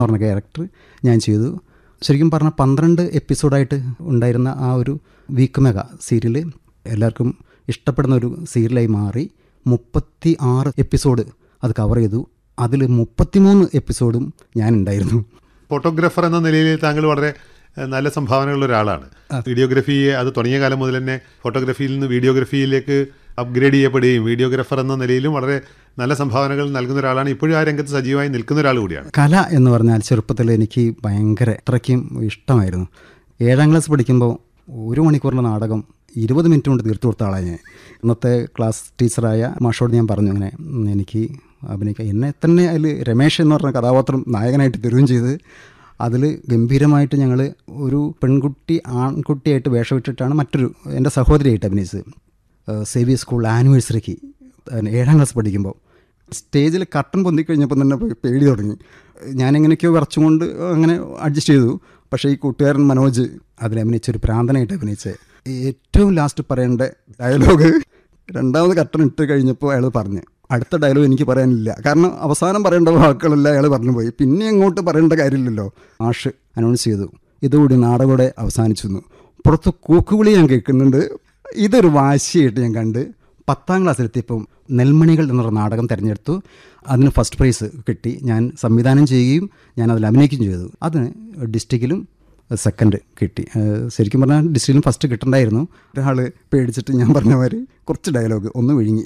പറഞ്ഞ ക്യാരക്ടർ ഞാൻ ചെയ്തു ശരിക്കും പറഞ്ഞാൽ പന്ത്രണ്ട് എപ്പിസോഡായിട്ട് ഉണ്ടായിരുന്ന ആ ഒരു വീക്ക് മെഗ സീരിയൽ എല്ലാവർക്കും ഇഷ്ടപ്പെടുന്ന ഒരു സീരിയലായി മാറി മുപ്പത്തി ആറ് എപ്പിസോഡ് അത് കവർ ചെയ്തു അതിൽ മുപ്പത്തിമൂന്ന് എപ്പിസോഡും ഞാൻ ഉണ്ടായിരുന്നു ഫോട്ടോഗ്രാഫർ എന്ന നിലയിൽ താങ്കൾ വളരെ ഏഹ്, നല്ല സംഭാവനകളുള്ള ഒരാളാണ് വീഡിയോഗ്രഫിയെ അത് തുടങ്ങിയ കാലം മുതൽ തന്നെ ഫോട്ടോഗ്രാഫിയിൽ നിന്ന് വീഡിയോഗ്രഫിയിലേക്ക് അപ്ഗ്രേഡ് ചെയ്യപ്പെടുകയും വീഡിയോഗ്രാഫർ എന്ന നിലയിലും വളരെ നല്ല സംഭാവനകൾ നൽകുന്ന ഒരാളാണ് ഇപ്പോഴും ആ രംഗത്ത് സജീവമായി നിൽക്കുന്ന ഒരാൾ കൂടിയാണ് കല എന്ന് പറഞ്ഞാൽ ചെറുപ്പത്തിൽ എനിക്ക് ഭയങ്കര അത്രയ്ക്കും ഇഷ്ടമായിരുന്നു ഏഴാം ക്ലാസ് പഠിക്കുമ്പോൾ ഒരു മണിക്കൂറിൻ്റെ നാടകം ഇരുപത് മിനിറ്റ് കൊണ്ട് തീർത്തു കൊടുത്ത ആളാണ് ഞാൻ ഇന്നത്തെ ക്ലാസ് ടീച്ചറായ മാഷോട് ഞാൻ പറഞ്ഞു അങ്ങനെ ഉം, എനിക്ക് അഭിനയിക്കാം എന്നെ തന്നെ അതിൽ രമേശ് എന്ന് പറഞ്ഞ കഥാപാത്രം നായകനായിട്ട് തരുകയും ചെയ്ത് അതിൽ ഗംഭീരമായിട്ട് ഞങ്ങൾ ഒരു പെൺകുട്ടി ആൺകുട്ടിയായിട്ട് വേഷമിട്ടിട്ടാണ് മറ്റൊരു എൻ്റെ സഹോദരിയായിട്ട് അഭിനയിച്ചത് ഏഹ് സേവിയർ സ്കൂൾ ആനിവേഴ്സറിക്ക് ഏഴാം ക്ലാസ് പഠിക്കുമ്പോൾ സ്റ്റേജിൽ കട്ടൻ പൊന്തിക്കഴിഞ്ഞപ്പോൾ തന്നെ പേ- പേടി തുടങ്ങി ഞാനെങ്ങനെയൊക്കെയോ വിറച്ചുകൊണ്ട് അങ്ങനെ അഡ്ജസ്റ്റ് ചെയ്തു പക്ഷേ ഈ കൂട്ടുകാരൻ മനോജ് അതിൽ അഭിനയിച്ച ഒരു പ്രാന്തനായിട്ട് അഭിനയിച്ച് ഏറ്റവും ലാസ്റ്റ് പറയേണ്ട ഡയലോഗ് രണ്ടാമത് കട്ടൻ ഇട്ട് കഴിഞ്ഞപ്പോൾ അയാൾ പറഞ്ഞ് അടുത്ത ഡയലോഗ് എനിക്ക് പറയാനില്ല കാരണം അവസാനം പറയേണ്ട വാക്കുകളെല്ലാം അയാൾ പറഞ്ഞു പോയി പിന്നെ അങ്ങോട്ട് പറയേണ്ട കാര്യമില്ലല്ലോ ആഷ് അനൗൺസ് ചെയ്തു ഇതുകൂടി നാടകോടെ അവസാനിച്ചു എന്ന്. പുറത്ത് കൂക്കുവിളി ഞാൻ കേൾക്കുന്നുണ്ട് ഇതൊരു വാശിയായിട്ട് ഞാൻ കണ്ട് പത്താം ക്ലാസ്സിലെത്തിയപ്പം നെൽമണികൾ എന്നൊരു നാടകം തിരഞ്ഞെടുത്തു അതിന് ഫസ്റ്റ് പ്രൈസ് കിട്ടി ഞാൻ സംവിധാനം ചെയ്യുകയും ഞാൻ അതിൽ അഭിനയിക്കുകയും ചെയ്തു അതിന് ഡിസ്ട്രിക്റ്റിലും സെക്കൻഡ് കിട്ടി ഏഹ് ശരിക്കും പറഞ്ഞാൽ ഡിസ്ട്രിക്റ്റിലും ഫസ്റ്റ് കിട്ടണ്ടായിരുന്നു ഒരാൾ പേടിച്ചിട്ട് ഞാൻ പറഞ്ഞ മാതിരി കുറച്ച് ഡയലോഗ് ഒന്ന് വിഴുങ്ങി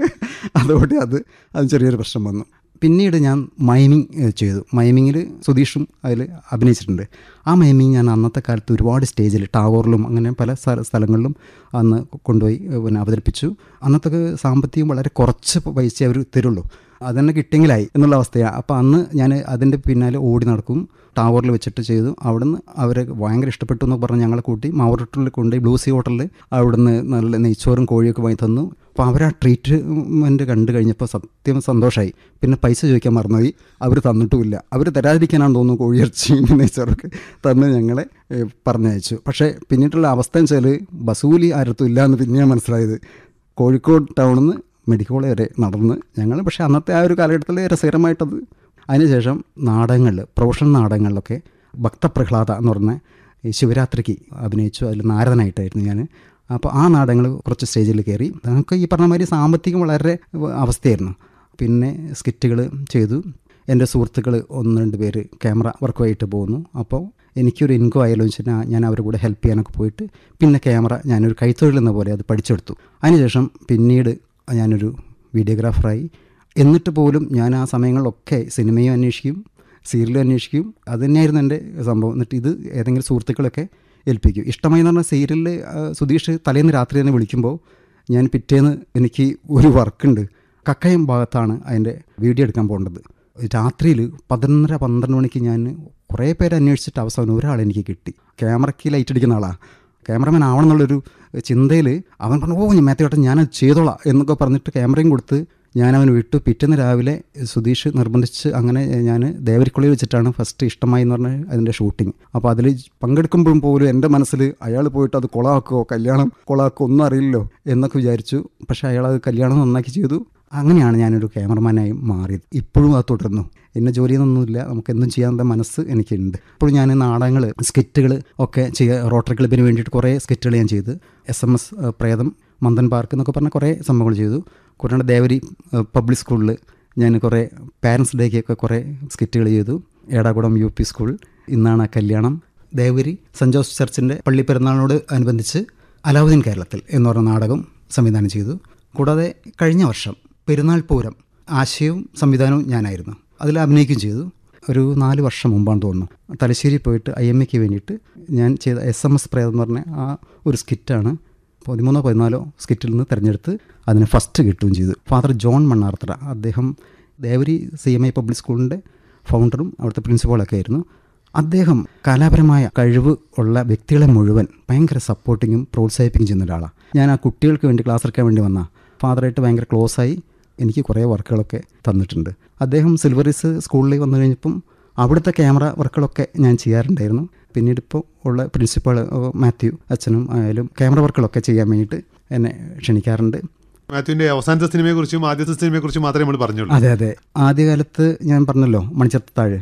അതോടെ അത് അത് ചെറിയൊരു പ്രശ്നം വന്നു പിന്നീട് ഞാൻ മൈമിങ് ഏഹ് ചെയ്തു മൈമിങ്ങിൽ സുധീഷും അതിൽ അഭിനയിച്ചിട്ടുണ്ട് ആ മൈമിങ് ഞാൻ അന്നത്തെ കാലത്ത് ഒരുപാട് സ്റ്റേജിൽ ടാഗോറിലും അങ്ങനെ പല സ്ഥല- സ്ഥലങ്ങളിലും അന്ന് കൊണ്ടുപോയി ഏഹ് പിന്നെ അവതരിപ്പിച്ചു അന്നത്തെ സാമ്പത്തികം വളരെ കുറച്ച് പൈസ അവർ തരുള്ളൂ അതന്നെ കിട്ടിയെങ്കിലായി എന്നുള്ള അവസ്ഥയാണ് അപ്പോൾ അന്ന് ഞാൻ അതിൻ്റെ പിന്നാലെ ഓടി നടക്കും ടവറിൽ വെച്ചിട്ട് ചെയ്തു അവിടുന്ന് അവരെ ഭയങ്കര ഇഷ്ടപ്പെട്ടു എന്ന് പറഞ്ഞ് ഞങ്ങളെ കൂട്ടി മാവൂർ കൊണ്ടുപോയി ബ്ലൂസി ഹോട്ടലിൽ അവിടുന്ന് നല്ല നെയ്ച്ചോറും കോഴിയൊക്കെ വാങ്ങി തന്നു അപ്പോൾ അവർ ആ ട്രീറ്റ്മെൻറ്റ് കണ്ടു കഴിഞ്ഞപ്പോൾ സത്യം സന്തോഷമായി പിന്നെ പൈസ ചോദിക്കാൻ മറന്നുപോയി അവർ തന്നിട്ടുമില്ല അവർ തരാതിരിക്കാനാണ് തോന്നുന്നു കോഴിയിറച്ചിയും നെയ്ച്ചോറൊക്കെ തന്ന് ഞങ്ങളെ ഏഹ്, പറഞ്ഞയച്ചു പക്ഷേ പിന്നീടുള്ള അവസ്ഥ എന്ന് വെച്ചാൽ ബസൂലി ആരത്തും ഇല്ല എന്ന് പിന്നെയാണ് മനസ്സിലായത് കോഴിക്കോട് ടൗണിൽ നിന്ന് മെഡിക്കൽ കോളേജ് വരെ നടന്ന് ഞങ്ങൾ പക്ഷേ അന്നത്തെ ആ ഒരു കാലഘട്ടത്തിൽ രസകരമായിട്ടത് അതിനുശേഷം നാടകങ്ങളിൽ പ്രൊഫഷണൽ നാടകങ്ങളിലൊക്കെ ഭക്തപ്രഹ്ലാദ എന്ന് പറഞ്ഞ ഈ ശിവരാത്രിക്ക് അഭിനയിച്ചു അതിൽ നാരദനായിട്ടായിരുന്നു ഞാൻ അപ്പോൾ ആ നാടകങ്ങൾ കുറച്ച് സ്റ്റേജിൽ കയറി നമുക്ക് ഈ പറഞ്ഞ മാതിരി സാമ്പത്തികം വളരെ അവസ്ഥയായിരുന്നു പിന്നെ സ്കിറ്റുകൾ ചെയ്തു എൻ്റെ സുഹൃത്തുക്കൾ ഒന്ന് രണ്ട് പേര് ക്യാമറ വർക്കുമായിട്ട് പോകുന്നു അപ്പോൾ എനിക്കൊരു ഇൻകം ആയാലോ എന്ന് വെച്ചാൽ ഞാൻ അവരുടെ കൂടെ ഹെൽപ്പ് ചെയ്യാനൊക്കെ പോയിട്ട് പിന്നെ ക്യാമറ ഞാനൊരു കൈത്തൊഴിൽ എന്ന പോലെ അത് പഠിച്ചെടുത്തു അതിനുശേഷം പിന്നീട് ഞാനൊരു വീഡിയോഗ്രാഫറായി എന്നിട്ട് പോലും ഞാൻ ആ സമയങ്ങളിലൊക്കെ സിനിമയും അന്വേഷിക്കും സീരിയലും അന്വേഷിക്കും അത് തന്നെയായിരുന്നു എൻ്റെ സംഭവം എന്നിട്ട് ഇത് ഏതെങ്കിലും സുഹൃത്തുക്കളൊക്കെ ഏൽപ്പിക്കും ഇഷ്ടമായി എന്ന് പറഞ്ഞാൽ സീരിയലിൽ സുധീഷ് തലേന്ന് രാത്രി തന്നെ വിളിക്കുമ്പോൾ ഞാൻ പിറ്റേന്ന് എനിക്ക് ഒരു വർക്കുണ്ട് കക്കയം ഭാഗത്താണ് അതിൻ്റെ വീഡിയോ എടുക്കാൻ പോകേണ്ടത് രാത്രിയിൽ പതിനൊന്നര പന്ത്രണ്ട് മണിക്ക് ഞാൻ കുറേ പേര് അന്വേഷിച്ചിട്ട് അവസാനം ഒരാൾ എനിക്ക് കിട്ടി ക്യാമറയ്ക്ക് ലൈറ്റ് അടിക്കുന്ന ആളാണ് ക്യാമറമാൻ ആവണം എന്നുള്ളൊരു ചിന്തയിൽ അവൻ പറഞ്ഞു ഓ ഞാൻ മേത്തേട്ടൻ ഞാനത് ചെയ്തോളാം എന്നൊക്കെ പറഞ്ഞിട്ട് ക്യാമറയും കൊടുത്ത് ഞാൻ അവന് വിട്ടു പിറ്റേന്ന് രാവിലെ സുധീഷ് നിർബന്ധിച്ച് അങ്ങനെ ഞാൻ ദേവരിക്കുള്ളിൽ വെച്ചിട്ടാണ് ഫസ്റ്റ് ഇഷ്ടമായി എന്ന് പറഞ്ഞ അതിൻ്റെ ഷൂട്ടിങ് അപ്പോൾ അതിൽ പങ്കെടുക്കുമ്പോഴും പോലും എൻ്റെ മനസ്സിൽ അയാൾ പോയിട്ട് അത് കൊളാക്കുമോ കല്യാണം കൊളാക്കുമോ ഒന്നും അറിയില്ലല്ലോ എന്നൊക്കെ വിചാരിച്ചു പക്ഷേ അയാൾ അത് കല്യാണം നന്നാക്കി ചെയ്തു അങ്ങനെയാണ് ഞാനൊരു ക്യാമറമാനായി മാറിയത് ഇപ്പോഴും അത് തുടർന്നു എന്നെ ജോലിയൊന്നുമില്ല നമുക്ക് എന്തും ചെയ്യാനുള്ള മനസ്സ് എനിക്കുണ്ട് ഇപ്പോൾ ഞാൻ നാടകങ്ങൾ സ്കിറ്റുകൾ ഒക്കെ ചെയ്യുക റോട്ടറി ക്ലബിന് വേണ്ടിയിട്ട് കുറേ സ്കിറ്റുകൾ ഞാൻ ചെയ്ത് എസ് എം എസ് പ്രേതം മന്ദൻ പാർക്ക് എന്നൊക്കെ പറഞ്ഞ കുറേ സംഭവങ്ങൾ ചെയ്തു കൂടാണ്ട് ദേവരി പബ്ലിക് സ്കൂളിൽ ഞാൻ കുറേ പാരൻസ് ഡേക്കൊക്കെ കുറേ സ്കിറ്റുകൾ ചെയ്തു ഏടാകുളം യു പി സ്കൂൾ ഇന്നാണ് ആ കല്യാണം ദേവരി സെൻറ് ജോസഫ് ചർച്ചിൻ്റെ പള്ളി പെരുന്നാളിനോട് അനുബന്ധിച്ച് അലാവുദ്ദീൻ കേരളത്തിൽ എന്ന് പറഞ്ഞ നാടകം സംവിധാനം ചെയ്തു കൂടാതെ കഴിഞ്ഞ വർഷം പെരുന്നാൾ പൂരം ആശയവും സംവിധാനവും ഞാനായിരുന്നു അതിൽ അഭിനയിക്കുകയും ചെയ്തു ഒരു നാല് വർഷം മുമ്പാണ് തോന്നുന്നു തലശ്ശേരി പോയിട്ട് ഐ എം എക്ക് വേണ്ടിയിട്ട് ഞാൻ ചെയ്ത എസ് എം എസ് പ്രേതം എന്ന് പറഞ്ഞ ആ ഒരു സ്കിറ്റാണ് പതിമൂന്നോ പതിനാലോ സ്കിറ്റിൽ നിന്ന് തിരഞ്ഞെടുത്ത് അതിന് ഫസ്റ്റ് കിട്ടുകയും ചെയ്തു ഫാദർ ജോൺ മണ്ണാർത്തറ അദ്ദേഹം ദേവരി സി എം ഐ പബ്ലിക് സ്കൂളിൻ്റെ ഫൗണ്ടറും അവിടുത്തെ പ്രിൻസിപ്പാളൊക്കെ ആയിരുന്നു അദ്ദേഹം കലാപരമായ കഴിവ് ഉള്ള വ്യക്തികളെ മുഴുവൻ ഭയങ്കര സപ്പോർട്ടിങ്ങും പ്രോത്സാഹിപ്പിക്കുകയും ചെയ്യുന്ന ഒരാളാണ് ഞാൻ ആ കുട്ടികൾക്ക് വേണ്ടി ക്ലാസ് എടുക്കാൻ വേണ്ടി വന്ന ഫാദറായിട്ട് ഭയങ്കര ക്ലോസായി എനിക്ക് കുറേ വർക്കുകളൊക്കെ തന്നിട്ടുണ്ട് അദ്ദേഹം സിൽവറിസ് സ്കൂളിൽ വന്നു കഴിഞ്ഞപ്പം അവിടുത്തെ ക്യാമറ വർക്കുകളൊക്കെ ഞാൻ ചെയ്യാറുണ്ടായിരുന്നു പിന്നീട് ഇപ്പോൾ ഉള്ള പ്രിൻസിപ്പൾ മാത്യു അച്ഛനും ആയാലും ക്യാമറ വർക്കുകളൊക്കെ ചെയ്യാൻ വേണ്ടിയിട്ട് എന്നെ ക്ഷണിക്കാറുണ്ട് മാത്യുവിന്റെ അവസാനത്തെ സിനിമയെക്കുറിച്ചും ആദ്യത്തെ സിനിമയെക്കുറിച്ചും മാത്രമേ നമ്മൾ പറഞ്ഞുള്ളൂ അതെ അതെ ആദ്യകാലത്ത് ഞാൻ പറഞ്ഞല്ലോ മണിച്ചത്താഴ്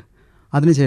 അതിനുശേഷം